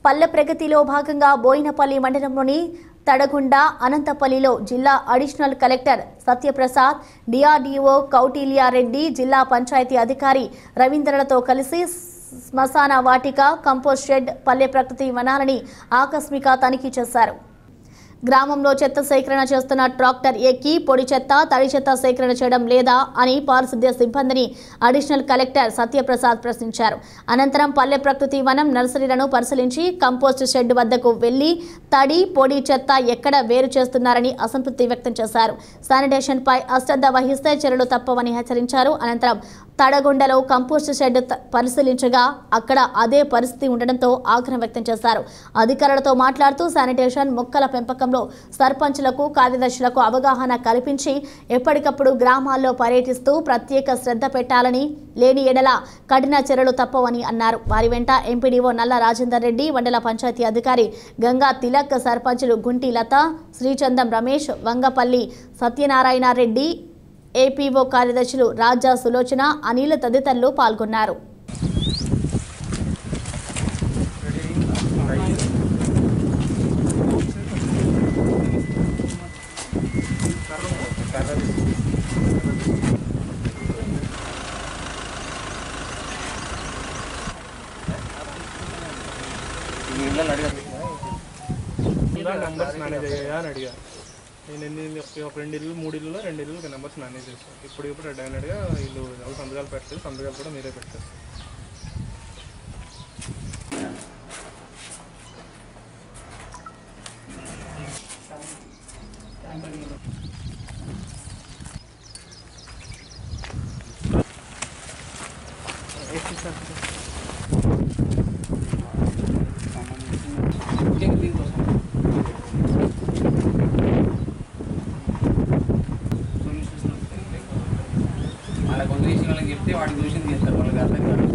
పల్లె ప్రగతిలో భాగంగా బోయినపల్లి మండలంలోని తడగుండ అనంతపల్లిలో జిల్లా additional collector Satyaprasad DRDO Kautilyareddy జిల్లా పంచాయతీ అధికారి రవీంద్రలతో కలిసి శ్మశాన వాటిక కంపోస్ట్ షెడ్ పల్లె ప్రకృతి వనాలని ఆకస్మిక తనిఖీ చేశారు గ్రామంలో చెత్త సేకరణ చేస్తున్న ట్రాక్టర్ ఎక్కి పొడి చెత్త తడి చెత్త సేకరణ చేయడం లేదా అని పారిశుద్ధ్య సిబ్బందిని అడిషనల్ కలెక్టర్ సత్యప్రసాద్ ప్రశ్నించారు అనంతరం పల్లె ప్రకృతి వనం నర్సరీలను పరిశీలించి కంపోస్ట్ షెడ్ వద్దకు వెళ్లి తడి పొడి చెత్త ఎక్కడ వేరు చేస్తున్నారని అసంతృప్తి వ్యక్తం చేశారు శానిటేషన్ పై అశ్రద్ధ వహిస్తే చర్యలు తప్పవని హెచ్చరించారు అనంతరం తడగొండలో కంపోస్ట్ షెడ్ త- పరిశీలించగా అక్కడ అదే పరిస్థితి ఉండడంతో ఆగ్రహం వ్యక్తం చేశారు అధికారులతో మాట్లాడుతూ శానిటేషన్ మొక్కల పెంపకంలో సర్పంచులకు కార్యదర్శులకు అవగాహన కల్పించి ఎప్పటికప్పుడు గ్రామాల్లో పర్యటిస్తూ ప్రత్యేక శ్రద్ధ పెట్టాలని లేని ఎడల కఠిన చర్యలు తప్పవని అన్నారు వారి వెంట ఎంపీడీఓ నల్ల రాజేందర్ రెడ్డి మండల పంచాయతీ అధికారి గంగా తిలక్ సర్పంచులు గుంటి లత శ్రీచందం రమేష్ వంగపల్లి సత్యనారాయణ రెడ్డి ఏపీఓ కార్యదర్శులు రాజా సులోచన అనిల్ తదితరులు పాల్గొన్నారు ఇలా నెంబర్స్ మేనేజ్ అయ్యాయా అని అడిగా నేను ఎన్ని ఇల్లు- ఒక రెండు ఇల్లు మూడు ఇల్లు రెండు ఇల్లు నెంబర్స్ మేనేజ్ చేస్తాను ఇప్పుడు ఇప్పుడు డైనట్గా వీళ్ళు ఎవరు సంతకాలు పెట్టలేదు సంతకాలు కూడా మీరే పెట్టారు వాళ్ళ కొంత విషయం వాళ్ళకి చెప్తే వాడికి చూసింది చేస్తారు వాళ్ళకి అర్థం కాదు